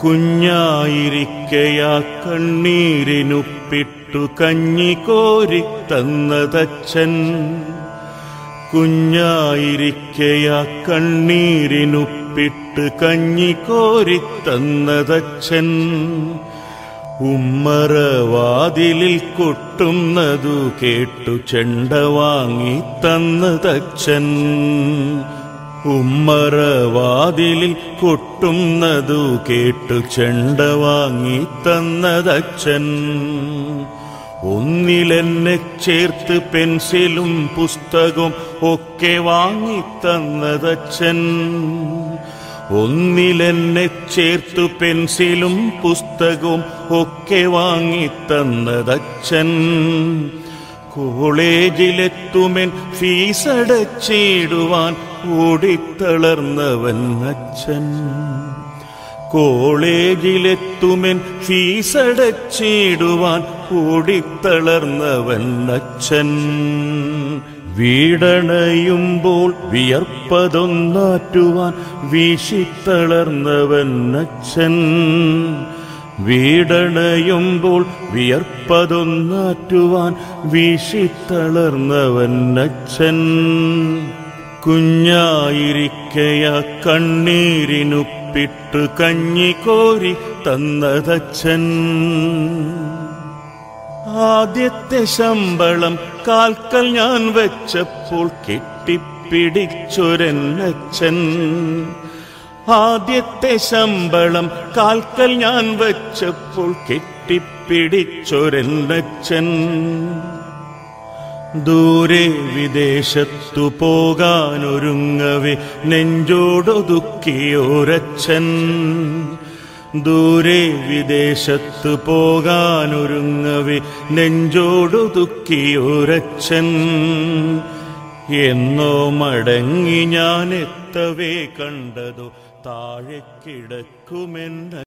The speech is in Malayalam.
കുഞ്ഞായിരിക്കയാ കണ്ണീരിനുപ്പിട്ടു കഞ്ഞി കോരി തന്നതച്ഛൻ കുഞ്ഞായിരിക്കയാ കണ്ണീരിനുപ്പിട്ട് കഞ്ഞി കോരി തന്നതച്ഛൻ ഉമ്മറവാതിലിൽ കൊട്ടുന്നതു കേട്ടു ചെണ്ട വാങ്ങി തന്നതച്ഛൻ ഉമ്മറവാതിലിൽ കൊട്ടുന്നതു കേട്ടു ചെണ്ട വാങ്ങി തന്നതച്ഛൻ ഒന്നിലെന്നെ ചേർത്ത് പെൻസിലും പുസ്തകവും ഒക്കെ വാങ്ങി തന്നതച്ഛൻ ഒന്നിലെന്നെ ചേർത്തു പെൻസിലും പുസ്തകവും ഒക്കെ വാങ്ങി തന്നതച്ഛൻ കോളേജിലെത്തുമെൻ ഫീസടച്ചിടുവാൻ ഓടിത്തളർന്നവൻ അച്ഛൻ കോളേജിലെത്തുമെൻ ഫീസടച്ചിടുവാൻ ഓടിത്തളർന്നവൻ അച്ഛൻ വീടണയുമ്പോൾ വിയർപ്പതൊന്നാറ്റുവാൻ വീശിത്തളർന്നവൻ അച്ഛൻ വീടണയുമ്പോൾ വിയർപ്പതൊന്നാറ്റുവാൻ വീശിത്തളർന്നവൻ അച്ഛൻ കുഞ്ഞായിരിക്കയ കണ്ണീരിനുപ്പിട്ട് കഞ്ഞി കോരി തന്നതച്ഛൻ ആദ്യത്തെ ശമ്പളം കാൽക്കൽ ഞാൻ വെച്ചപ്പോൾ കെട്ടിപ്പിടിച്ചൊരെന്നച്ഛൻ ആദ്യത്തെ ശമ്പളം കാൽക്കൽ ഞാൻ വെച്ചപ്പോൾ കെട്ടിപ്പിടിച്ചൊരെന്നച്ഛൻ ദൂരെ വിദേശത്തു പോകാനൊരുങ്ങവേ നെഞ്ചോടൊതുക്കിയോരച്ഛൻ ദൂരെ വിദേശത്ത് പോകാനൊരുങ്ങവേ നെഞ്ചോടൊതുക്കിയോരച്ഛൻ എന്നോ മടങ്ങി ഞാൻ എത്തവേ കണ്ടതോ താഴെ കിടക്കുമെന്ന